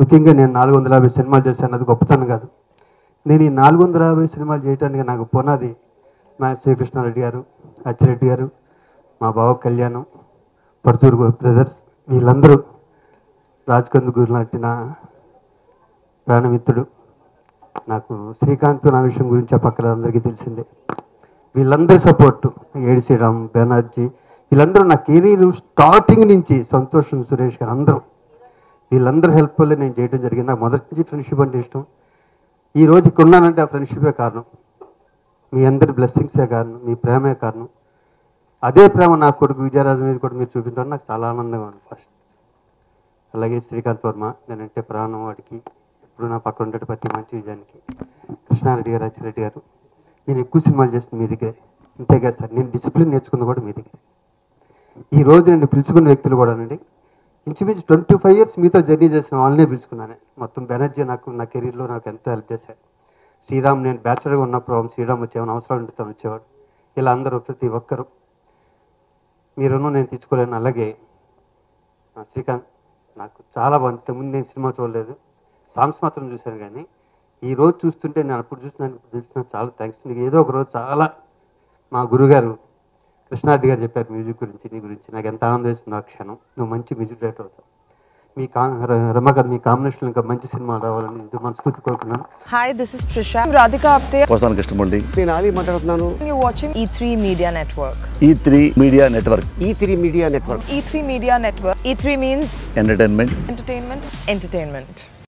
ముఖ్యంగా నేను నాలుగు వందల యాభై సినిమాలు చేశాను అది గొప్పతనం కాదు నేను ఈ నాలుగు వందల యాభై సినిమాలు చేయడానికి నాకు పునాది మా శ్రీకృష్ణారెడ్డి గారు అచ్చిరెడ్డి గారు మా బావ కళ్యాణం పడుతూరు బ్రదర్స్ వీళ్ళందరూ రాజ్ కందుకూరు లాంటి నా ప్రాణమిత్రుడు నాకు శ్రీకాంత్ నా విషయం గురించి చెప్పక్కల అందరికీ తెలిసిందే వీళ్ళందరి సపోర్టు ఏడి శ్రీరామ్ బెనర్జీ వీళ్ళందరూ నా కెరీర్ స్టార్టింగ్ నుంచి సంతోషం సురేష్ గారు అందరూ వీళ్ళందరూ హెల్ప్ వల్ల నేను చేయడం జరిగింది నాకు మొదటి నుంచి ఫ్రెండ్షిప్ అంటే ఇష్టం ఈ రోజు ఇక్కడ ఉన్నానంటే ఆ ఫ్రెండ్షిపే కారణం మీ అందరి బ్లెస్సింగ్సే కారణం మీ ప్రేమే కారణం అదే ప్రేమ నా కొడుకు విజయరాజు మీద కూడా మీరు చూపించడం నాకు చాలా ఆనందంగా ఉంది ఫస్ట్ అలాగే శ్రీకాంత్ వర్మ నేనంటే ప్రాణం వాడికి ఇప్పుడు నా పక్కన ఉండే ప్రతి మంచి విజయానికి కృష్ణారెడ్డి గారు అచ్చిరెడ్డి గారు నేను ఎక్కువ సినిమాలు చేస్తుంది మీ దగ్గరే అంతేకాదు సార్ నేను డిసిప్లిన్ నేర్చుకుంది కూడా మీ దగ్గరే ఈ రోజు నేను పిలుచుకున్న వ్యక్తులు కూడానండి ఇంచుమించు ట్వంటీ ఫైవ్ ఇయర్స్ మీతో జర్నీ చేసిన వాళ్ళనే పిలుచుకున్నాను మొత్తం బెనర్జీ నాకు నా కెరీర్లో నాకు ఎంతో హెల్ప్ చేశాడు శ్రీరామ్ నేను బ్యాచులర్గా ఉన్నప్పుడు శ్రీరామ్ వచ్చేవాడు అవసరం ఉంటే తను వచ్చేవాడు ఇలా అందరూ ప్రతి ఒక్కరు మీ రుణం నేను తెచ్చుకోలేను అలాగే ఆ, శ్రీకాంత్ నాకు చాలా బాగుంది ఇంతకుముందు నేను సినిమా చూడలేదు సాంగ్స్ మాత్రం చూశాను కానీ ఈ రోజు చూస్తుంటే నేను అప్పుడు చూసినాను ఇప్పుడు చూసిన చాలా థ్యాంక్స్ నీకు ఏదో ఒక రోజు చాలా మా గురుగారు కృష్ణారెడ్డి గారు చెప్పారు మ్యూజిక్ గురించి నీ గురించి నాకు ఎంత ఆనందం వేస్తుంది ఆ క్షణం నువ్వు మంచి మ్యూజిక్ డైరెక్టర్ అవుతావు మీ కా ర- రమాకాంత్ మీ కాంబినేషన్ ఇంకా మంచి సినిమా రావాలని ఇంత మనస్ఫూర్తి కోరుకున్నాను Hi, this is Trisha. I'm Radhika Apte. పోసాన Krishnamurthy నేను ఆలీ మాట్లాడుతున్నాను You're watching E3 Media Network. E three Media Network E three Media Network E3 Media Network. E3 means entertainment entertainment, entertainment.